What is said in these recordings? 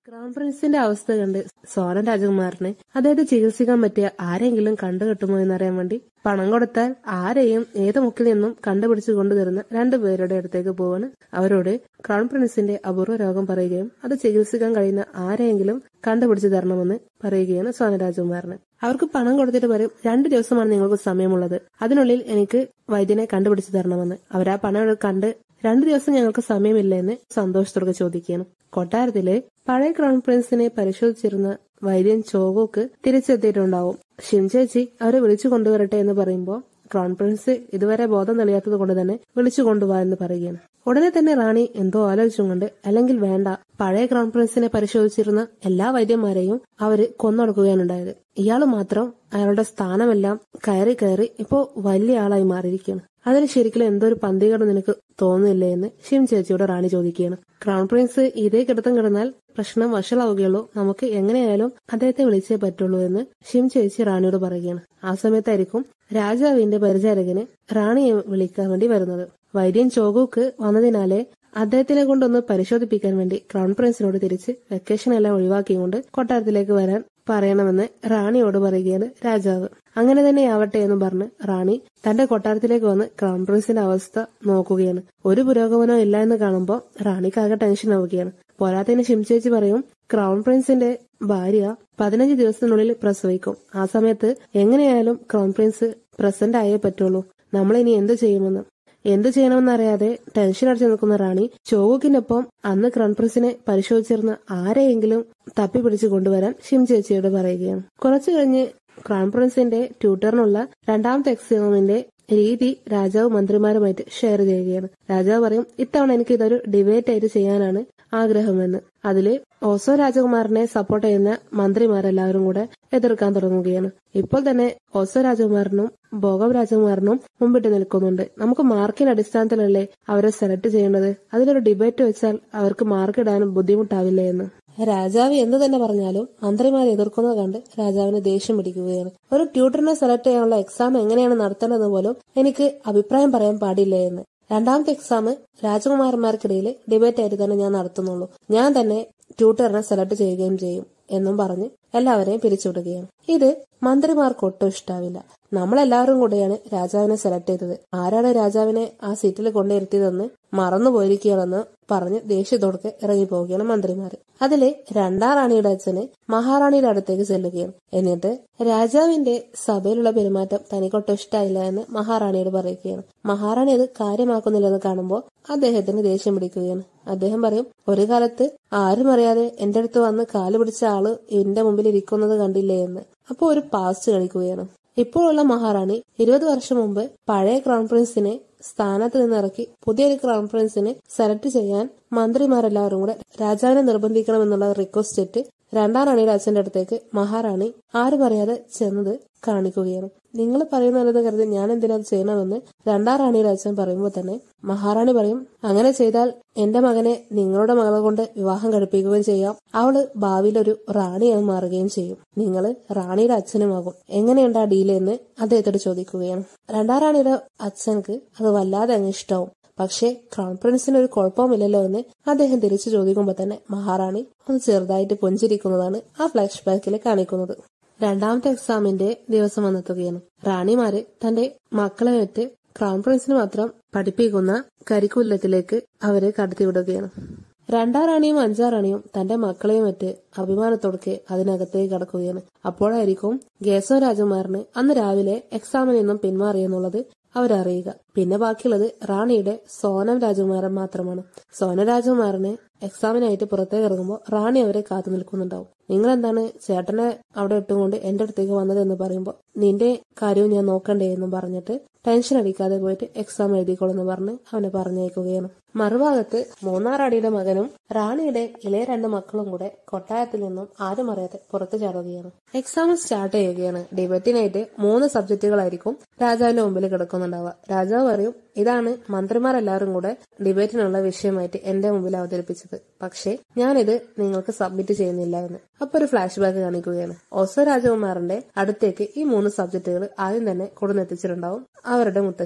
crown പ്രിൻസിന്റെ അവസ്ഥ കണ്ട് സോനൻ രാജകുമാരനെ അദ്ദേഹത്തെ ചികിത്സിക്കാൻ പറ്റിയ ആരെങ്കിലും കണ്ടുകിട്ടുമോ എന്നറിയാൻ വേണ്ടി പണം കൊടുത്താൽ ആരെയും ഏത് മുക്കിൽ നിന്നും കണ്ടുപിടിച്ചു കൊണ്ടുതരുന്ന രണ്ടുപേരുടെ അടുത്തേക്ക് പോവാണ് അവരോട് ക്രൗൺ പ്രിൻസിന്റെ അപൂർവ രോഗം പറയുകയും അത് ചികിത്സിക്കാൻ കഴിയുന്ന ആരെയെങ്കിലും കണ്ടുപിടിച്ചു തരണമെന്ന് പറയുകയാണ് സോന രാജകുമാരന് അവർക്ക് പണം കൊടുത്തിട്ട് പറയും രണ്ടു ദിവസമാണ് നിങ്ങൾക്ക് സമയമുള്ളത് അതിനുള്ളിൽ എനിക്ക് വൈദ്യനെ കണ്ടുപിടിച്ചു തരണമെന്ന് അവരാ പണം കണ്ട് രണ്ടു ദിവസം ഞങ്ങൾക്ക് സമയമില്ല എന്ന് സന്തോഷത്തോടെ ചോദിക്കുകയാണ് കൊട്ടാരത്തിലെ പഴയ ക്രൗൺ പ്രിൻസിനെ പരിശോധിച്ചിരുന്ന വൈദ്യൻ ചോഗോക്ക് തിരിച്ചെത്തിയിട്ടുണ്ടാവും ഷിംചേച്ചി അവരെ വിളിച്ചു കൊണ്ടുവരട്ടെ എന്ന് പറയുമ്പോൾ ക്രൗൺ പ്രിൻസ് ഇതുവരെ ബോധം തെളിയാത്തത് കൊണ്ട് തന്നെ വിളിച്ചു കൊണ്ടുപോവാ എന്ന് പറയുകയാണ് ഉടനെ തന്നെ റാണി എന്തോ ആലോചിച്ചുകൊണ്ട് അല്ലെങ്കിൽ വേണ്ട പഴയ ക്രൗൺ പ്രിൻസിനെ പരിശോധിച്ചിരുന്ന എല്ലാ വൈദ്യന്മാരെയും അവര് കൊന്നൊടുക്കുകയാണുണ്ടായത് ഇയാള് മാത്രം അയാളുടെ സ്ഥാനമെല്ലാം കയറി കയറി ഇപ്പോ വലിയ ആളായി മാറിയിരിക്കുകയാണ് അതിന് ശരിക്കും എന്തോ ഒരു പന്തികേട് നിനക്ക് തോന്നുന്നില്ലേ എന്ന് ഷിം ചേച്ചിയോട് റാണി ചോദിക്കുകയാണ് ക്രൗൺ പ്രിൻസ് ഇതേ കിടത്തം കിടന്നാൽ പ്രശ്നം വഷളാവുകയുള്ളൂ നമുക്ക് എങ്ങനെയായാലും അദ്ദേഹത്തെ വിളിച്ചേ പറ്റുള്ളൂ എന്ന് ഷിം ചേച്ചി റാണിയോട് പറയുകയാണ് ആ സമയത്തായിരിക്കും രാജാവിന്റെ പരിചാരകന് റാണിയെ വിളിക്കാൻ വേണ്ടി വരുന്നത് വൈദ്യൻ ചോഗുക്ക് വന്നതിനാലെ അദ്ദേഹത്തിനെ കൊണ്ടൊന്ന് പരിശോധിപ്പിക്കാൻ വേണ്ടി ക്രൗൺ പ്രിൻസിനോട് തിരിച്ച് വെക്കേഷൻ എല്ലാം ഒഴിവാക്കിക്കൊണ്ട് കൊട്ടാരത്തിലേക്ക് വരാൻ പറയണമെന്ന് റാണിയോട് പറയുകയാണ് രാജാവ് അങ്ങനെ തന്നെ ആവട്ടെ എന്ന് പറഞ്ഞ് റാണി തന്റെ കൊട്ടാരത്തിലേക്ക് വന്ന് ക്രൗൺ പ്രിൻസിന്റെ അവസ്ഥ നോക്കുകയാണ് ഒരു പുരോഗമനോ ഇല്ല എന്ന് കാണുമ്പോൾ റാണിക്കാകെ ടെൻഷൻ ആവുകയാണ് പോരാത്തതിന് ഷിംചേച്ചി പറയും ക്രൗൺ പ്രിൻസിന്റെ ഭാര്യ പതിനഞ്ച് ദിവസത്തിനുള്ളിൽ പ്രസവിക്കും ആ സമയത്ത് എങ്ങനെയായാലും ക്രൗൺ പ്രിൻസ് പ്രസന്റ് ആയേ പറ്റുള്ളൂ നമ്മളിനി എന്ത് ചെയ്യുമെന്ന് എന്ത് ചെയ്യണമെന്നറിയാതെ ടെൻഷൻ അടിച്ചു നിൽക്കുന്ന റാണി ചോവുക്കിനൊപ്പം അന്ന് ക്രൗൺ പ്രിൻസിനെ പരിശോധിച്ചിരുന്ന ആരെയെങ്കിലും തപ്പിപ്പിടിച്ചു കൊണ്ടുവരാൻ ഷിം ചേച്ചിയോട് പറയുകയാണ് കുറച്ചു കഴിഞ്ഞ് ക്രൗൺ പ്രിൻസിന്റെ ട്യൂട്ടറിനുള്ള രണ്ടാമത്തെ എക്സാമിന്റെ രീതി രാജാവ് മന്ത്രിമാരുമായിട്ട് ഷെയർ ചെയ്യുകയാണ് രാജാവ് പറയും ഇത്തവണ എനിക്ക് ഇതൊരു ഡിബേറ്റ് ആയിട്ട് ചെയ്യാനാണ് ആഗ്രഹമെന്ന് അതില് ഓസോ രാജകുമാരനെ സപ്പോർട്ട് ചെയ്യുന്ന മന്ത്രിമാരെല്ലാവരും കൂടെ എതിർക്കാൻ തുടങ്ങുകയാണ് ഇപ്പോൾ തന്നെ ഓസോ രാജകുമാരനും ഭോഗം രാജകുമാരനും മുമ്പിട്ട് നിൽക്കുന്നുണ്ട് നമുക്ക് മാർക്കിന്റെ അടിസ്ഥാനത്തിലല്ലേ അവരെ സെലക്ട് ചെയ്യേണ്ടത് അതിലൊരു ഡിബേറ്റ് വെച്ചാൽ അവർക്ക് മാർക്ക് ഇടാനും ബുദ്ധിമുട്ടാവില്ലേ എന്ന് രാജാവ് എന്ത് തന്നെ പറഞ്ഞാലും മന്ത്രിമാരെ എതിർക്കുന്നത് കണ്ട് രാജാവിന് ദേഷ്യം പിടിക്കുകയാണ് ഒരു ട്യൂട്ടറിനെ സെലക്ട് ചെയ്യാനുള്ള എക്സാം എങ്ങനെയാണ് നടത്തേണ്ടത് പോലും എനിക്ക് അഭിപ്രായം പറയാൻ പാടില്ലേ എന്ന് രണ്ടാമത്തെ എക്സാം രാജകുമാരന്മാർക്കിടയിൽ ഡിബേറ്റ് ആയിട്ട് തന്നെ ഞാൻ നടത്തുന്നുള്ളൂ ഞാൻ തന്നെ ട്യൂട്ടറിനെ സെലക്ട് ചെയ്യുകയും ചെയ്യും എന്നും പറഞ്ഞ് എല്ലാവരെയും പിരിച്ചുവിടുകയാണ് ഇത് മന്ത്രിമാർക്ക് ഒട്ടും ഇഷ്ടാവില്ല നമ്മളെല്ലാവരും കൂടെയാണ് രാജാവിനെ സെലക്ട് ചെയ്തത് ആരാണ് രാജാവിനെ ആ സീറ്റിൽ കൊണ്ടിരുത്തിയതെന്ന് മറന്നു പോയിരിക്കുകയാണെന്ന് പറഞ്ഞ് ദേഷ്യത്തോടെ ഇറങ്ങി പോവുകയാണ് മന്ത്രിമാര് അതില് രണ്ടാം റാണിയുടെ അച്ഛന് മഹാറാണിയുടെ അടുത്തേക്ക് ചെല്ലുകയാണ് എന്നിട്ട് രാജാവിന്റെ സഭയിലുള്ള പെരുമാറ്റം തനിക്കൊട്ടും ഇഷ്ടമായില്ല എന്ന് മഹാറാണിയോട് പറയുകയാണ് മഹാറാണി അത് കാര്യമാക്കുന്നില്ലെന്ന് കാണുമ്പോൾ അദ്ദേഹത്തിന് ദേഷ്യം പിടിക്കുകയാണ് അദ്ദേഹം പറയും ഒരു കാലത്ത് ആരും അറിയാതെ എന്റെ അടുത്ത് വന്ന് കാല് പിടിച്ച ആള് എന്റെ മുമ്പിൽ ഇരിക്കുന്നത് കണ്ടില്ലേ എന്ന് അപ്പൊ ഒരു പാസ്റ്റ് കളിക്കുകയാണ് ഇപ്പോഴുള്ള മഹാറാണി ഇരുപത് വർഷം മുമ്പ് പഴയ ക്രൗൺ പ്രിൻസിനെ സ്ഥാനത്ത് നിന്നിറക്കി പുതിയൊരു ക്രൗൺ പ്രിൻസിനെ സെലക്ട് ചെയ്യാൻ മന്ത്രിമാരെല്ലാവരും കൂടെ രാജാവിനെ നിർബന്ധിക്കണമെന്നുള്ള റിക്വസ്റ്റ് ഇട്ട് രണ്ടാം റാണിയുടെ അച്ഛന്റെ അടുത്തേക്ക് മഹാറാണി ആരും അറിയാതെ ചെന്നത് കാണിക്കുകയാണ് നിങ്ങൾ പറയുന്നത് കരുതി ഞാൻ എന്തിനാ ചെയ്യണമെന്ന് രണ്ടാം റാണിയുടെ അച്ഛൻ പറയുമ്പോൾ തന്നെ മഹാറാണി പറയും അങ്ങനെ ചെയ്താൽ എന്റെ മകനെ നിങ്ങളുടെ മകളെ കൊണ്ട് വിവാഹം കഴിപ്പിക്കുകയും ചെയ്യാം അവള് ഭാവിയിൽ ഒരു റാണിയായി മാറുകയും ചെയ്യും നിങ്ങൾ റാണിയുടെ അച്ഛനുമാകും എങ്ങനെയുണ്ട് ആ ഡീല് എന്ന് അദ്ദേഹത്തോട് ചോദിക്കുകയാണ് രണ്ടാം റാണിയുടെ അച്ഛൻക്ക് അത് വല്ലാതെ അങ്ങ് ഇഷ്ടവും പക്ഷേ ക്രൗൺ പ്രിൻസിന് ഒരു കുഴപ്പമില്ലല്ലോ എന്ന് അദ്ദേഹം തിരിച്ചു ചോദിക്കുമ്പോൾ തന്നെ മഹാറാണി ഒന്ന് ചെറുതായിട്ട് പുഞ്ചിരിക്കുന്നതാണ് ആ ഫ്ലാഷ് ബാക്കിൽ കാണിക്കുന്നത് രണ്ടാമത്തെ എക്സാമിന്റെ ദിവസം വന്നെത്തുകയാണ് റാണിമാര് തന്റെ മക്കളെ വെറ്റ് ക്രൗൺ പ്രിൻസിന് മാത്രം പഠിപ്പിക്കുന്ന കരിക്കുല്ലത്തിലേക്ക് അവരെ കടത്തിവിടുകയാണ് രണ്ടാം റാണിയും അഞ്ചാം റാണിയും തന്റെ മക്കളെയും മറ്റ് അഭിമാനത്തോടെ അതിനകത്തേക്ക് കടക്കുകയാണ് അപ്പോഴായിരിക്കും ഗേസോ രാജകുമാരന് അന്ന് രാവിലെ എക്സാമിൽ നിന്നും പിന്മാറിയെന്നുള്ളത് അവരറിയുക പിന്നെ ബാക്കിയുള്ളത് റാണിയുടെ സോനം രാജകുമാരൻ മാത്രമാണ് സോന രാജകുമാരന് എക്സാമിനായിട്ട് പുറത്തേക്ക് ഇറങ്ങുമ്പോൾ റാണി അവരെ കാത്തു നിൽക്കുന്നുണ്ടാവും നിങ്ങൾ എന്താണ് ചേട്ടനെ അവിടെ ഇട്ടുകൊണ്ട് എന്റെ അടുത്തേക്ക് വന്നത് എന്ന് പറയുമ്പോൾ നിന്റെ കാര്യവും ഞാൻ നോക്കണ്ടേ എന്നും പറഞ്ഞിട്ട് ടെൻഷൻ അടിക്കാതെ പോയിട്ട് എക്സാം എഴുതിക്കോളെന്ന് പറഞ്ഞ് അവനെ പറഞ്ഞയക്കുകയാണ് മറുഭാഗത്ത് മൂന്നാറാടിയുടെ മകനും റാണിയുടെ ഇളയ രണ്ട് മക്കളും കൂടെ കൊട്ടാരത്തിൽ നിന്നും ആരും അറിയാതെ പുറത്തു ചാടുകയാണ് എക്സാം സ്റ്റാർട്ട് ചെയ്യുകയാണ് ഡിബേറ്റിനായിട്ട് മൂന്ന് സബ്ജക്റ്റുകളായിരിക്കും രാജാവിന്റെ മുമ്പിൽ കിടക്കുന്നുണ്ടാവുക രാജാവ് പറയും ഇതാണ് മന്ത്രിമാരെല്ലാവരും കൂടെ ഡിബേറ്റിനുള്ള വിഷയമായിട്ട് എന്റെ മുമ്പിൽ അവതരിപ്പിച്ചത് പക്ഷേ ഞാനിത് നിങ്ങൾക്ക് സബ്മിറ്റ് ചെയ്യുന്നില്ല എന്ന് അപ്പൊ ഒരു ഫ്ലാഷ് ബാക്ക് കാണിക്കുകയാണ് ഓസോ രാജകുമാറിന്റെ അടുത്തേക്ക് ഈ മൂന്ന് സബ്ജക്റ്റുകൾ ആദ്യം തന്നെ കൊടുന്നെത്തിച്ചിട്ടുണ്ടാവും അവരുടെ മുത്തശ്ശന്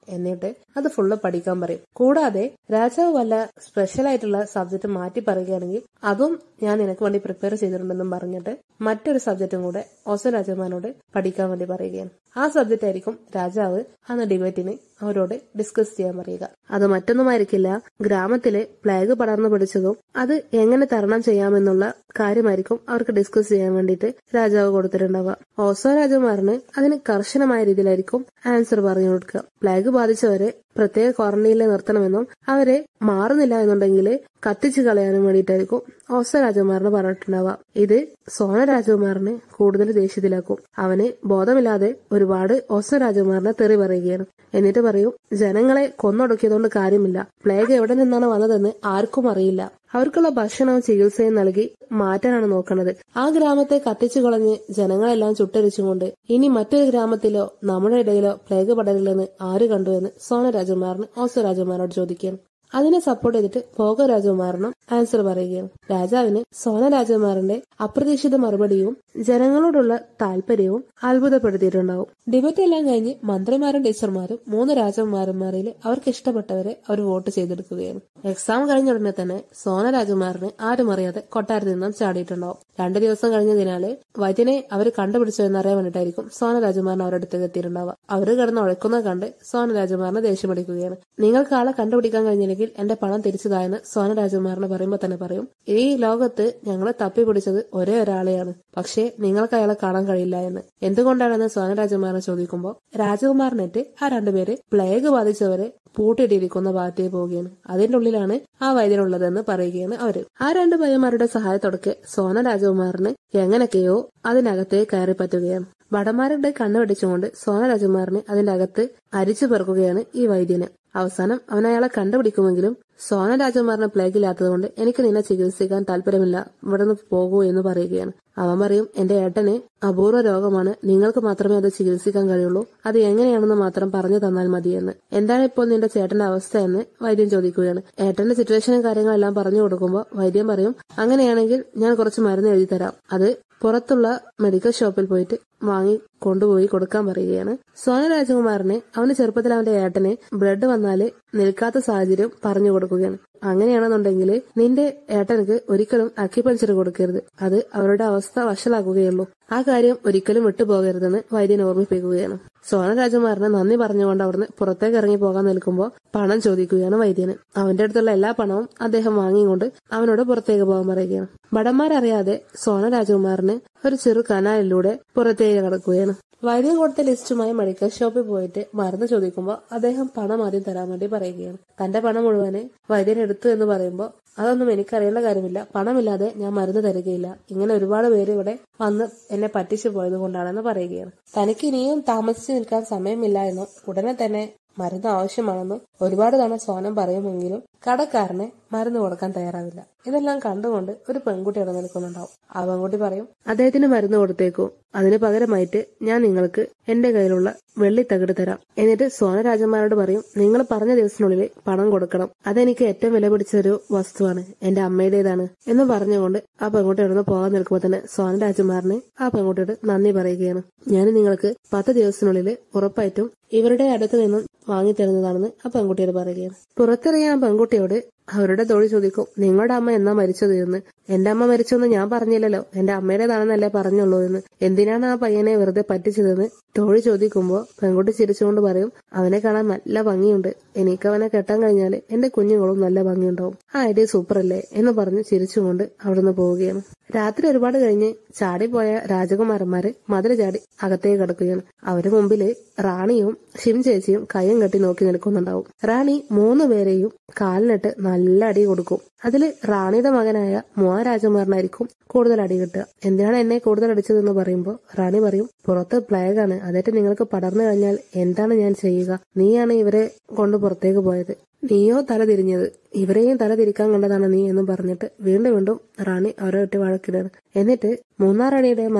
എന്നിട്ട് അത് ഫുള്ള് പഠിക്കാൻ പറയും കൂടാതെ രാജാവ് വല്ല സ്പെഷ്യൽ ആയിട്ടുള്ള സബ്ജക്ട് മാറ്റി പറയുകയാണെങ്കിൽ അതും ഞാൻ നിനക്ക് വേണ്ടി പ്രിപ്പയർ ചെയ്തിട്ടുണ്ടെന്നും പറഞ്ഞിട്ട് മറ്റൊരു സബ്ജക്റ്റും കൂടെ ഓസോ രാജകുമാരനോട് പഠിക്കാൻ വേണ്ടി പറയുകയാണ് ആ സബ്ജക്റ്റ് ആയിരിക്കും രാജാവ് അന്ന് ഡിബേറ്റിന് അവരോട് ഡിസ്കസ് ചെയ്യാൻ പറയുക അത് മറ്റൊന്നുമായിരിക്കില്ല ഗ്രാമത്തിലെ പ്ലേഗ് പടർന്നു പിടിച്ചതും അത് എങ്ങനെ തരണം ചെയ്യാമെന്നുള്ള കാര്യമായിരിക്കും അവർക്ക് ഡിസ്കസ് ചെയ്യാൻ വേണ്ടിയിട്ട് രാജാവ് കൊടുത്തിട്ടുണ്ടാവുക ഓസോ രാജകുമാരന് അതിന് കർശനമായ രീതിയിലായിരിക്കും ആൻസർ പറഞ്ഞു കൊടുക്കുക പ്ലേഗ് ബാധിച്ചവരെ പ്രത്യേക ക്വാറന്റൈനിൽ നിർത്തണമെന്നും അവരെ മാറുന്നില്ല എന്നുണ്ടെങ്കിൽ കത്തിച്ചു കളയാനും വേണ്ടിയിട്ടായിരിക്കും ഓസോ രാജകുമാരന് പറഞ്ഞിട്ടുണ്ടാവുക ഇത് സോന രാജകുമാരനെ കൂടുതൽ ദേഷ്യത്തിലാക്കും അവന് ബോധമില്ലാതെ ഒരുപാട് ഓസോ രാജകുമാരനെ തെറി പറയുകയാണ് എന്നിട്ട് പറയും ജനങ്ങളെ കൊന്നൊടുക്കിയതുകൊണ്ട് കാര്യമില്ല പ്ലേഗ് എവിടെ നിന്നാണ് വന്നതെന്ന് ആർക്കും അറിയില്ല അവർക്കുള്ള ഭക്ഷണവും ചികിത്സയും നൽകി മാറ്റാനാണ് നോക്കുന്നത് ആ ഗ്രാമത്തെ കത്തിച്ചു കളഞ്ഞ് ജനങ്ങളെല്ലാം ചുട്ടരിച്ചുകൊണ്ട് ഇനി മറ്റൊരു ഗ്രാമത്തിലോ നമ്മുടെ ഇടയിലോ പ്ലേഗ് പടരില്ലെന്ന് ആര് കണ്ടുവെന്ന് സോന രാജകുമാരന് ഓസോ രാജകുമാരനോട് ചോദിക്കുകയാണ് അതിനെ സപ്പോർട്ട് ചെയ്തിട്ട് ഭോഗ രാജകുമാരനും ആൻസർ പറയുകയാണ് രാജാവിന് സോന രാജകുമാരന്റെ അപ്രതീക്ഷിത മറുപടിയും ജനങ്ങളോടുള്ള താല്പര്യവും അത്ഭുതപ്പെടുത്തിയിട്ടുണ്ടാവും ഡിബേറ്റ് എല്ലാം കഴിഞ്ഞ് മന്ത്രിമാരും ടീച്ചർമാരും മൂന്ന് രാജകുമാരന്മാരിൽ അവർക്ക് ഇഷ്ടപ്പെട്ടവരെ അവർ വോട്ട് ചെയ്തെടുക്കുകയാണ് എക്സാം കഴിഞ്ഞ ഉടനെ തന്നെ സോന രാജകുമാരന് ആരും അറിയാതെ കൊട്ടാരത്തിൽ നിന്നും ചാടിയിട്ടുണ്ടാവും രണ്ടു ദിവസം കഴിഞ്ഞതിനാല് വൈദ്യനെ അവർ കണ്ടുപിടിച്ചു എന്നറിയാൻ വേണ്ടിയിട്ടായിരിക്കും സോന രാജകുമാരൻ അവരുടെ അടുത്തേക്ക് എത്തിയിട്ടുണ്ടാവുക അവര് കിടന്ന് ഉഴക്കുന്നത് കണ്ട് സോന രാജകുമാരനെ ദേഷ്യം പിടിക്കുകയാണ് നിങ്ങൾക്ക് ആളെ കണ്ടുപിടിക്കാൻ കഴിഞ്ഞില്ലെങ്കിൽ എന്റെ പണം തിരിച്ചതായെന്ന് സോന രാജകുമാരനെ പറയുമ്പോൾ തന്നെ പറയും ഈ ലോകത്ത് ഞങ്ങളെ തപ്പി പിടിച്ചത് ഒരേ ഒരാളെയാണ് പക്ഷേ നിങ്ങൾക്ക് അയാളെ കാണാൻ കഴിയില്ല എന്ന് എന്തുകൊണ്ടാണെന്ന് സോന രാജകുമാരനെ ചോദിക്കുമ്പോൾ രാജകുമാരനേറ്റ് ആ രണ്ടുപേര് പ്ലേഗ് ബാധിച്ചവരെ പൂട്ടിയിട്ടിരിക്കുന്ന ഭാഗത്തേക്ക് പോവുകയാണ് അതിന്റെ ഉള്ളിലാണ് ആ വൈദ്യനുള്ളതെന്ന് പറയുകയാണ് അവര് ആ രണ്ട് പയ്യന്മാരുടെ സഹായത്തോടൊക്കെ സോന രാജകുമാരന് എങ്ങനെയൊക്കെയോ അതിനകത്ത് കയറി പറ്റുകയാണ് വടമാരുടെ കണ്ണു വെടിച്ചുകൊണ്ട് സോന രാജകുമാരനെ അതിന്റെ അകത്ത് അരിച്ചു പെറുക്കുകയാണ് ഈ വൈദ്യന് അവസാനം അവൻ അയാളെ കണ്ടുപിടിക്കുമെങ്കിലും സോന രാജകുമാരനെ പ്ലേഗില്ലാത്തതുകൊണ്ട് എനിക്ക് നിന്നെ ചികിത്സിക്കാൻ താല്പര്യമില്ല ഇവിടെ നിന്ന് പോകൂ എന്ന് പറയുകയാണ് അവൻ പറയും എന്റെ ഏട്ടന് അപൂർവ രോഗമാണ് നിങ്ങൾക്ക് മാത്രമേ അത് ചികിത്സിക്കാൻ കഴിയുള്ളൂ അത് എങ്ങനെയാണെന്ന് മാത്രം പറഞ്ഞു തന്നാൽ മതിയെന്ന് എന്താണ് ഇപ്പോൾ നിന്റെ ചേട്ടന്റെ അവസ്ഥ എന്ന് വൈദ്യൻ ചോദിക്കുകയാണ് ഏട്ടന്റെ സിറ്റുവേഷനും കാര്യങ്ങളെല്ലാം പറഞ്ഞു കൊടുക്കുമ്പോൾ വൈദ്യൻ പറയും അങ്ങനെയാണെങ്കിൽ ഞാൻ കുറച്ച് മരുന്ന് എഴുതി തരാം അത് പുറത്തുള്ള മെഡിക്കൽ ഷോപ്പിൽ പോയിട്ട് വാങ്ങി കൊണ്ടുപോയി കൊടുക്കാൻ പറയുകയാണ് സോന രാജകുമാരനെ അവന് ചെറുപ്പത്തിൽ അവന്റെ ഏട്ടന് ബ്ലഡ് വന്നാല് നിൽക്കാത്ത സാഹചര്യം പറഞ്ഞു കൊടുക്കുകയാണ് അങ്ങനെയാണെന്നുണ്ടെങ്കിൽ നിന്റെ ഏട്ടനക്ക് ഒരിക്കലും അക്യുപഞ്ചർ കൊടുക്കരുത് അത് അവരുടെ അവസ്ഥ വഷളാക്കുകയുള്ളൂ ആ കാര്യം ഒരിക്കലും വിട്ടുപോകരുതെന്ന് വൈദ്യൻ ഓർമ്മിപ്പിക്കുകയാണ് സോന രാജകുമാരനെ നന്ദി പറഞ്ഞുകൊണ്ട് അവിടുന്ന് പുറത്തേക്ക് ഇറങ്ങി പോകാൻ നിൽക്കുമ്പോൾ പണം ചോദിക്കുകയാണ് വൈദ്യന് അവന്റെ അടുത്തുള്ള എല്ലാ പണവും അദ്ദേഹം വാങ്ങിക്കൊണ്ട് അവനോട് പുറത്തേക്ക് പോകാൻ പറയുകയാണ് ഭടന്മാരറിയാതെ സോന രാജകുമാരന് ഒരു ചെറു കനാലിലൂടെ പുറത്തേക്ക് കടക്കുകയാണ് വൈദ്യം കൊടുത്ത ലിസ്റ്റുമായി മെഡിക്കൽ ഷോപ്പിൽ പോയിട്ട് മരുന്ന് ചോദിക്കുമ്പോൾ അദ്ദേഹം പണം ആദ്യം തരാൻ വേണ്ടി പറയുകയാണ് തന്റെ പണം മുഴുവന് വൈദ്യൻ എടുത്തു എന്ന് പറയുമ്പോൾ അതൊന്നും എനിക്കറിയേണ്ട കാര്യമില്ല പണമില്ലാതെ ഞാൻ മരുന്ന് തരികയില്ല ഇങ്ങനെ ഒരുപാട് പേര് ഇവിടെ വന്ന് എന്നെ പറ്റിച്ചു പോയത് കൊണ്ടാണെന്ന് പറയുകയാണ് തനിക്ക് ഇനിയും താമസിച്ചു നിൽക്കാൻ സമയമില്ല എന്നും ഉടനെ തന്നെ മരുന്ന് ആവശ്യമാണെന്നും ഒരുപാട് തവണ സോനം പറയുമെങ്കിലും കടക്കാരനെ മരുന്ന് കൊടുക്കാൻ തയ്യാറാവില്ല ഇതെല്ലാം കണ്ടുകൊണ്ട് ഒരു പെൺകുട്ടി അവിടെ നിൽക്കുന്നുണ്ടാവും ആ പെൺകുട്ടി പറയും അദ്ദേഹത്തിന് മരുന്ന് കൊടുത്തേക്കൂ അതിന് പകരമായിട്ട് ഞാൻ നിങ്ങൾക്ക് എന്റെ കയ്യിലുള്ള വെള്ളി തകിട് തരാം എന്നിട്ട് സോന രാജന്മാരോട് പറയും നിങ്ങൾ പറഞ്ഞ ദിവസത്തിനുള്ളിൽ പണം കൊടുക്കണം അതെനിക്ക് ഏറ്റവും വില പിടിച്ച ഒരു വസ്തുവാണ് എന്റെ അമ്മയുടേതാണ് എന്ന് പറഞ്ഞുകൊണ്ട് ആ പെൺകുട്ടി അവിടെ നിന്ന് പോകാൻ നിൽക്കുമ്പോൾ തന്നെ സോന രാജകുമാരന് ആ പെൺകുട്ടിയോട് നന്ദി പറയുകയാണ് ഞാൻ നിങ്ങൾക്ക് പത്ത് ദിവസത്തിനുള്ളിൽ ഉറപ്പായിട്ടും ഇവരുടെ അടുത്ത് നിന്നും വാങ്ങി തരുന്നതാണെന്ന് ആ പെൺകുട്ടിയോട് പറയുകയാണ് പുറത്തിറങ്ങിയ ആ പെൺകുട്ടിയോട് അവരുടെ തൊഴിൽ ചോദിക്കും നിങ്ങളുടെ അമ്മ എന്നാ മരിച്ചത് എന്ന് എന്റെ അമ്മ മരിച്ചെന്ന് ഞാൻ പറഞ്ഞില്ലല്ലോ എന്റെ അമ്മയുടേതാണെന്നല്ലേ പറഞ്ഞുള്ളൂ എന്ന് എന്തിനാണ് ആ പയ്യനെ വെറുതെ പറ്റിച്ചതെന്ന് തൊഴിൽ ചോദിക്കുമ്പോൾ പെൺകുട്ടി ചിരിച്ചുകൊണ്ട് പറയും അവനെ കാണാൻ നല്ല ഭംഗിയുണ്ട് എനിക്ക് അവനെ കെട്ടാൻ കഴിഞ്ഞാല് എന്റെ കുഞ്ഞുങ്ങളും നല്ല ഭംഗിയുണ്ടാവും ആ ഐഡിയ സൂപ്പർ അല്ലേ എന്ന് പറഞ്ഞ് ചിരിച്ചുകൊണ്ട് അവിടുന്ന് പോവുകയാണ് രാത്രി ഒരുപാട് കഴിഞ്ഞ് ചാടിപ്പോയ രാജകുമാരന്മാര് മതിൽ ചാടി അകത്തേക്ക് കിടക്കുകയാണ് അവരുടെ മുമ്പില് റാണിയും ശിം ചേച്ചിയും കയ്യും കെട്ടി നോക്കി നിൽക്കുന്നുണ്ടാവും റാണി മൂന്ന് പേരെയും കാലിനിട്ട് നല്ല അടി കൊടുക്കും അതില് റാണിയുടെ മകനായ മുവാ രാജകുമാരനായിരിക്കും കൂടുതൽ അടി കിട്ടുക എന്തിനാണ് എന്നെ കൂടുതൽ അടിച്ചതെന്ന് പറയുമ്പോൾ റാണി പറയും പുറത്ത് പ്ലേഗ് ആണ് അതായിട്ട് നിങ്ങൾക്ക് പടർന്നു കഴിഞ്ഞാൽ എന്താണ് ഞാൻ ചെയ്യുക നീയാണ് ഇവരെ കൊണ്ട് പുറത്തേക്ക് പോയത് നീയോ തല തിരിഞ്ഞത് ഇവരെയും തല തിരിക്കാൻ കണ്ടതാണ് നീ എന്ന് പറഞ്ഞിട്ട് വീണ്ടും വീണ്ടും റാണി അവരെ വിട്ട് വഴക്കിടാണ് എന്നിട്ട് മൂന്നാം റാണിയുടെ മകൻ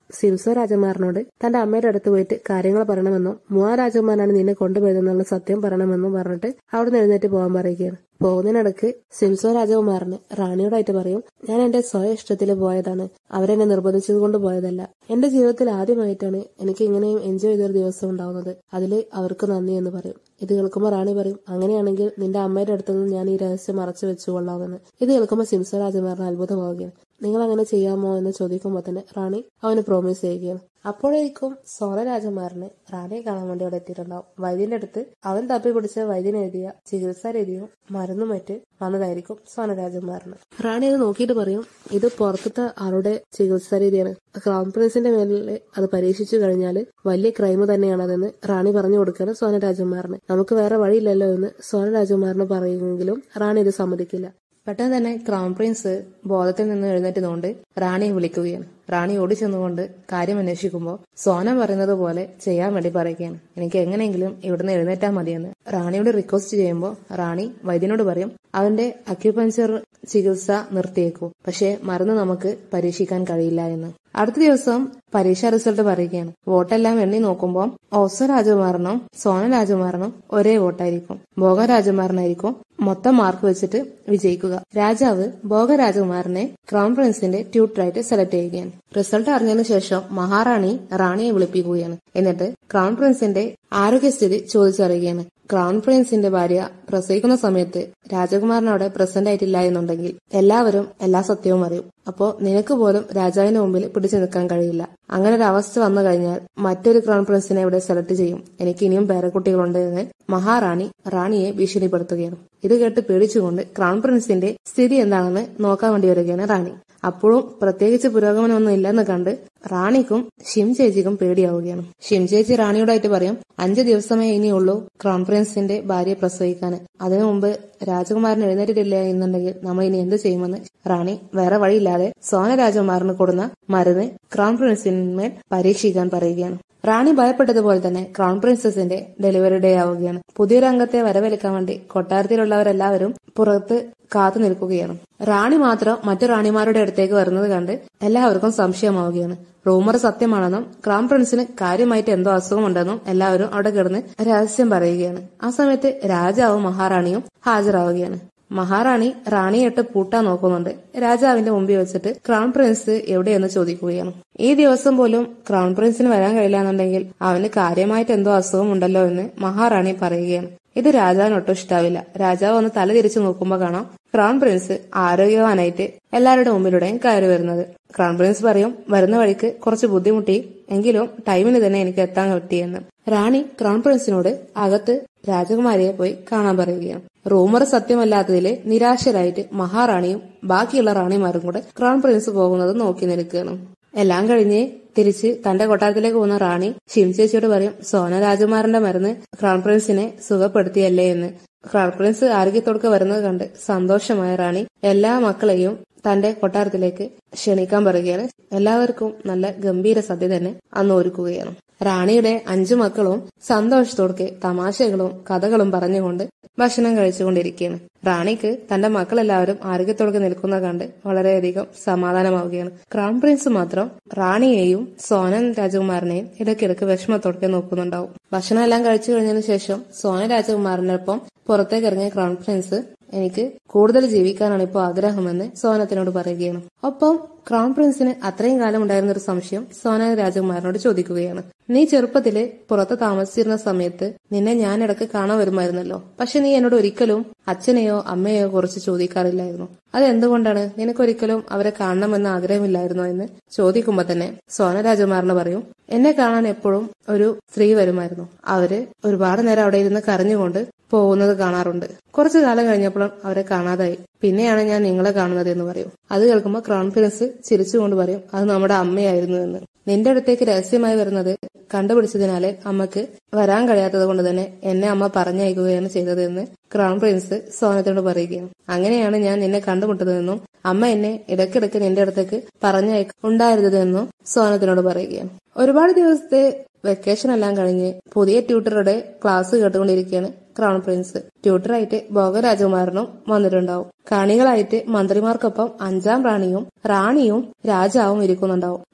സിംസോ രാജകുമാരനോട് തന്റെ അമ്മയുടെ അടുത്ത് പോയിട്ട് കാര്യങ്ങൾ പറയണമെന്നും മുവാ രാജകുമാരനാണ് നിന്നെ കൊണ്ടുപോയതെന്നുള്ള സത്യം പറയണമെന്നും പറഞ്ഞിട്ട് അവിടുന്ന് എഴുന്നേറ്റ് പോകാൻ പറയുകയാണ് പോകുന്നതിനിടക്ക് സിംസോ രാജകുമാരന് റാണിയോടായിട്ട് പറയും ഞാൻ എന്റെ സ്വയം ഇഷ്ടത്തിൽ പോയതാണ് അവരെന്നെ നിർബന്ധിച്ചത് കൊണ്ട് പോയതല്ല എന്റെ ജീവിതത്തിൽ ആദ്യമായിട്ടാണ് എനിക്ക് ഇങ്ങനെയും എൻജോയ് ചെയ്തൊരു ദിവസം ഉണ്ടാവുന്നത് അതിൽ അവർക്ക് നന്ദി എന്ന് പറയും ഇത് കേൾക്കുമ്പോൾ റാണി പറയും അങ്ങനെയാണെങ്കിൽ നിന്റെ അമ്മയുടെ അടുത്ത് നിന്ന് ഞാൻ ഈ രഹസ്യം മറച്ചു വെച്ചുകൊള്ളാമെന്ന് ഇത് കേൾക്കുമ്പോൾ സിംസോ രാജകുമാരൻ അത്ഭുതമാവുകയാണ് നിങ്ങൾ അങ്ങനെ ചെയ്യാമോ എന്ന് ചോദിക്കുമ്പോൾ തന്നെ റാണി അവന് പ്രോമിസ് ചെയ്യുകയാണ് അപ്പോഴേക്കും സോന രാജകുമാരന് റാണിയെ കാണാൻ വേണ്ടി അവിടെ എത്തിയിട്ടുണ്ടാവും വൈദ്യന്റെ അടുത്ത് അവൻ തപ്പി പിടിച്ച വൈദ്യൻ എഴുതിയ ചികിത്സാ രീതിയും മരുന്നും മറ്റ് വന്നതായിരിക്കും സോന രാജകുമാരന് റാണി അത് നോക്കിയിട്ട് പറയും ഇത് പുറത്തത്തെ ആളുടെ ചികിത്സാ രീതിയാണ് ക്രൗൺ പ്രിൻസിന്റെ മേലിൽ അത് പരീക്ഷിച്ചു കഴിഞ്ഞാൽ വലിയ ക്രൈം തന്നെയാണ് അതെന്ന് റാണി പറഞ്ഞു കൊടുക്കുകയാണ് സോന രാജകുമാരന് നമുക്ക് വേറെ വഴിയില്ലല്ലോ എന്ന് സോന രാജകുമാരന് പറയുമെങ്കിലും റാണി ഇത് സമ്മതിക്കില്ല പെട്ടെന്ന് തന്നെ ക്രൗൺ പ്രിൻസ് ബോധത്തിൽ നിന്ന് എഴുന്നേറ്റുകൊണ്ട് റാണിയെ വിളിക്കുകയാണ് റാണി ഓടി ചെന്നുകൊണ്ട് കാര്യം അന്വേഷിക്കുമ്പോൾ സോന പറയുന്നത് പോലെ ചെയ്യാൻ വേണ്ടി പറയുകയാണ് എനിക്ക് എങ്ങനെയെങ്കിലും ഇവിടുന്ന് എഴുന്നേറ്റാൽ മതിയെന്ന് റാണിയോട് റിക്വസ്റ്റ് ചെയ്യുമ്പോൾ റാണി വൈദ്യനോട് പറയും അവന്റെ അക്യുപഞ്ചർ ചികിത്സ നിർത്തിയേക്കൂ പക്ഷേ മരുന്ന് നമുക്ക് പരീക്ഷിക്കാൻ കഴിയില്ല എന്ന് അടുത്ത ദിവസം പരീക്ഷാ റിസൾട്ട് പറയുകയാണ് വോട്ടെല്ലാം എണ്ണി നോക്കുമ്പോൾ ഓസോ രാജകുമാരനും സോന രാജകുമാരനും ഒരേ വോട്ടായിരിക്കും ഭോഗ രാജകുമാരനായിരിക്കും മൊത്തം മാർക്ക് വെച്ചിട്ട് വിജയിക്കുക രാജാവ് ഭോഗ രാജകുമാരനെ ക്രൗൺ പ്രിൻസിന്റെ ട്യൂട്ടറായിട്ട് സെലക്ട് ചെയ്യുകയാണ് റിസൾട്ട് അറിഞ്ഞതിനു ശേഷം മഹാറാണി റാണിയെ വിളിപ്പിക്കുകയാണ് എന്നിട്ട് ക്രൗൺ പ്രിൻസിന്റെ ആരോഗ്യസ്ഥിതി ചോദിച്ചറിയുകയാണ് ക്രൗൺ പ്രിൻസിന്റെ ഭാര്യ പ്രസവിക്കുന്ന സമയത്ത് രാജകുമാരനവിടെ പ്രസന്റ് ആയിട്ടില്ല എന്നുണ്ടെങ്കിൽ എല്ലാവരും എല്ലാ സത്യവും അറിയും അപ്പോ നിനക്ക് പോലും രാജാവിന്റെ മുമ്പിൽ പിടിച്ചു നിൽക്കാൻ കഴിയില്ല അങ്ങനെ ഒരു അവസ്ഥ വന്നു കഴിഞ്ഞാൽ മറ്റൊരു ക്രൗൺ പ്രിൻസിനെ ഇവിടെ സെലക്ട് ചെയ്യും എനിക്ക് ഇനിയും പേരക്കുട്ടികളുണ്ട് എന്ന് മഹാറാണി റാണിയെ ഭീഷണിപ്പെടുത്തുകയാണ് ഇത് കേട്ട് പേടിച്ചുകൊണ്ട് ക്രൗൺ പ്രിൻസിന്റെ സ്ഥിതി എന്താണെന്ന് നോക്കാൻ വേണ്ടി വരികയാണ് റാണി അപ്പോഴും പ്രത്യേകിച്ച് പുരോഗമനമൊന്നും ഇല്ലെന്ന് കണ്ട് റാണിക്കും ഷിം ചേച്ചിക്കും പേടിയാവുകയാണ് ഷിം ചേച്ചി റാണിയോടായിട്ട് പറയും അഞ്ചു ദിവസമേ ഇനിയുള്ളൂ ക്രൗൺ പ്രിൻസിന്റെ ഭാര്യയെ പ്രസവിക്കാൻ അതിനു മുമ്പ് രാജകുമാരൻ എഴുന്നേറ്റിട്ടില്ല എന്നുണ്ടെങ്കിൽ നമ്മൾ ഇനി എന്ത് ചെയ്യുമെന്ന് റാണി വേറെ വഴിയില്ലാതെ സോന രാജകുമാരന് കൊടുന്ന മരുന്ന് ക്രൗൺ പ്രിൻസിന്മേൽ പരീക്ഷിക്കാൻ പറയുകയാണ് റാണി ഭയപ്പെട്ടതുപോലെ തന്നെ ക്രൗൺ പ്രിൻസസിന്റെ ഡെലിവറി ഡേ ആവുകയാണ് പുതിയൊരു അംഗത്തെ വരവേൽക്കാൻ വേണ്ടി കൊട്ടാരത്തിലുള്ളവരെല്ലാവരും പുറത്ത് കാത്തു നിൽക്കുകയാണ് റാണി മാത്രം മറ്റു റാണിമാരുടെ അടുത്തേക്ക് വരുന്നത് കണ്ട് എല്ലാവർക്കും സംശയമാവുകയാണ് റൂമർ സത്യമാണെന്നും ക്രൗൺ പ്രിൻസിന് കാര്യമായിട്ട് എന്തോ അസുഖമുണ്ടെന്നും എല്ലാവരും അവിടെ കിടന്ന് രഹസ്യം പറയുകയാണ് ആ സമയത്ത് രാജാവും മഹാറാണിയും ഹാജരാവുകയാണ് മഹാറാണി റാണിയിട്ട് പൂട്ടാൻ നോക്കുന്നുണ്ട് രാജാവിന്റെ മുമ്പിൽ വെച്ചിട്ട് ക്രൗൺ പ്രിൻസ് എവിടെയെന്ന് ചോദിക്കുകയാണ് ഈ ദിവസം പോലും ക്രൗൺ പ്രിൻസിന് വരാൻ കഴിയില്ല എന്നുണ്ടെങ്കിൽ അവന് കാര്യമായിട്ട് എന്തോ അസുഖം ഉണ്ടല്ലോ എന്ന് മഹാറാണി പറയുകയാണ് ഇത് രാജാവിന് ഒട്ടും ഇഷ്ടാവില്ല രാജാവ് ഒന്ന് തല തിരിച്ചു നോക്കുമ്പോൾ കാണാം ക്രൗൺ പ്രിൻസ് ആരോഗ്യവാനായിട്ട് എല്ലാവരുടെ മുമ്പിലൂടെയും കയറി വരുന്നത് ക്രൗൺ പ്രിൻസ് പറയും വരുന്ന വഴിക്ക് കുറച്ച് ബുദ്ധിമുട്ടി എങ്കിലും ടൈമിന് തന്നെ എനിക്ക് എത്താൻ പറ്റിയെന്ന് റാണി ക്രൗൺ പ്രിൻസിനോട് അകത്ത് രാജകുമാരിയെ പോയി കാണാൻ പറയുകയാണ് റൂമർ സത്യമല്ലാത്തതില് നിരാശരായിട്ട് മഹാറാണിയും ബാക്കിയുള്ള റാണിമാരും കൂടെ ക്രൗൺ പ്രിൻസ് പോകുന്നത് നോക്കി നിൽക്കുകയാണ് എല്ലാം കഴിഞ്ഞ് തിരിച്ച് തന്റെ കൊട്ടാരത്തിലേക്ക് പോകുന്ന റാണി ഷിം ചേച്ചിയോട് പറയും സോന രാജകുമാരന്റെ മരുന്ന് ക്രൗൺ പ്രിൻസിനെ സുഖപ്പെടുത്തിയല്ലേ എന്ന് ക്രൗൺ പ്രിൻസ് ആരോഗ്യത്തോടൊക്കെ വരുന്നത് കണ്ട് സന്തോഷമായ റാണി എല്ലാ മക്കളെയും തന്റെ കൊട്ടാരത്തിലേക്ക് ക്ഷണിക്കാൻ പറയുകയാണ് എല്ലാവർക്കും നല്ല ഗംഭീര സദ്യ തന്നെ അന്ന് ഒരുക്കുകയാണ് റാണിയുടെ അഞ്ചു മക്കളും സന്തോഷത്തോടെ തമാശകളും കഥകളും പറഞ്ഞുകൊണ്ട് ഭക്ഷണം കഴിച്ചുകൊണ്ടിരിക്കുകയാണ് റാണിക്ക് തന്റെ മക്കളെല്ലാവരും ആരോഗ്യത്തോടെ നിൽക്കുന്ന കണ്ട് വളരെയധികം സമാധാനമാവുകയാണ് ക്രൗൺ പ്രിൻസ് മാത്രം റാണിയെയും സോനൻ രാജകുമാരനെയും ഇടയ്ക്കിടയ്ക്ക് വിഷമത്തോടെ നോക്കുന്നുണ്ടാവും ഭക്ഷണം എല്ലാം കഴിച്ചു കഴിഞ്ഞതിന് ശേഷം സോന രാജകുമാരനൊപ്പം പുറത്തേക്ക് ഇറങ്ങിയ ക്രൗൺ പ്രിൻസ് എനിക്ക് കൂടുതൽ ജീവിക്കാനാണ് ഇപ്പോൾ ആഗ്രഹമെന്ന് സോനത്തിനോട് പറയുകയാണ് ഒപ്പം ക്രൗൺ പ്രിൻസിന് അത്രയും കാലം ഉണ്ടായിരുന്ന ഒരു സംശയം സോന രാജകുമാരനോട് ചോദിക്കുകയാണ് നീ ചെറുപ്പത്തില് പുറത്ത് താമസിച്ചിരുന്ന സമയത്ത് നിന്നെ ഞാൻ ഇടയ്ക്ക് കാണാൻ വരുമായിരുന്നല്ലോ പക്ഷെ നീ എന്നോട് ഒരിക്കലും അച്ഛനെയോ അമ്മയെയോ കുറിച്ച് ചോദിക്കാറില്ലായിരുന്നു അതെന്തുകൊണ്ടാണ് നിനക്കൊരിക്കലും അവരെ കാണണമെന്ന് ആഗ്രഹമില്ലായിരുന്നോ എന്ന് ചോദിക്കുമ്പോ തന്നെ സോന രാജകുമാരന് പറയും എന്നെ കാണാൻ എപ്പോഴും ഒരു സ്ത്രീ വരുമായിരുന്നു അവര് ഒരുപാട് നേരം അവിടെ ഇരുന്ന് കരഞ്ഞുകൊണ്ട് പോകുന്നത് കാണാറുണ്ട് കുറച്ചു കാലം കഴിഞ്ഞപ്പോൾ അവരെ കാണാതായി പിന്നെയാണ് ഞാൻ നിങ്ങളെ കാണുന്നത് എന്ന് പറയും അത് കേൾക്കുമ്പോൾ ക്രൗൺ പ്രിൻസ് ചിരിച്ചുകൊണ്ട് പറയും അത് നമ്മുടെ അമ്മയായിരുന്നു എന്ന് നിന്റെ അടുത്തേക്ക് രഹസ്യമായി വരുന്നത് കണ്ടുപിടിച്ചതിനാല് അമ്മക്ക് വരാൻ കഴിയാത്തത് കൊണ്ട് തന്നെ എന്നെ അമ്മ പറഞ്ഞയക്കുകയാണ് ചെയ്തതെന്ന് ക്രൗൺ പ്രിൻസ് സോനത്തിനോട് പറയുകയാണ് അങ്ങനെയാണ് ഞാൻ നിന്നെ കണ്ടുമുട്ടതെന്നും അമ്മ എന്നെ ഇടയ്ക്കിടയ്ക്ക് നിന്റെ അടുത്തേക്ക് പറഞ്ഞയക്ക ഉണ്ടായിരുന്നതെന്നും സോനത്തിനോട് പറയുകയാണ് ഒരുപാട് ദിവസത്തെ വെക്കേഷൻ എല്ലാം കഴിഞ്ഞ് പുതിയ ട്യൂട്ടറുടെ ക്ലാസ് കേട്ടുകൊണ്ടിരിക്കുകയാണ് ക്രൗൺ പ്രിൻസ് ട്യൂട്ടറായിട്ട് ഭോഗരാജകുമാരനും വന്നിട്ടുണ്ടാവും കാണികളായിട്ട് മന്ത്രിമാർക്കൊപ്പം അഞ്ചാം റാണിയും റാണിയും രാജാവും ഇരിക്കുന്നുണ്ടാവും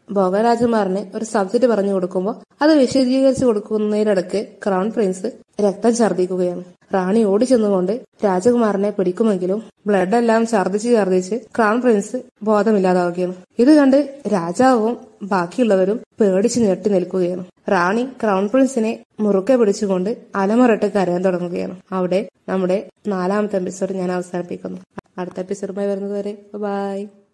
ഭോഗരാജകുമാരന് ഒരു സബ്ജക്ട് പറഞ്ഞു കൊടുക്കുമ്പോൾ അത് വിശദീകരിച്ചു കൊടുക്കുന്നതിനിടയ്ക്ക് ക്രൗൺ പ്രിൻസ് രക്തം ഛർദ്ദിക്കുകയാണ് റാണി ഓടിച്ചെന്നുകൊണ്ട് രാജകുമാരനെ പിടിക്കുമെങ്കിലും ബ്ലഡ് എല്ലാം ഛർദ്ദിച്ച് ഛർദ്ദിച്ച് ക്രൗൺ പ്രിൻസ് ബോധമില്ലാതാവുകയാണ് ഇത് കണ്ട് രാജാവും ബാക്കിയുള്ളവരും പേടിച്ച് ഞെട്ടി നിൽക്കുകയാണ് റാണി ക്രൗൺ പ്രിൻസിനെ മുറുക്കെ പിടിച്ചുകൊണ്ട് അലമുറട്ട് കരയാൻ തുടങ്ങുകയാണ് അവിടെ നമ്മുടെ നാലാമത്തെ എപ്പിസോഡ് ഞാൻ അവസാനിപ്പിക്കുന്നു അടുത്ത എപ്പിസോഡുമായി വരുന്നത് വരെ ബൈ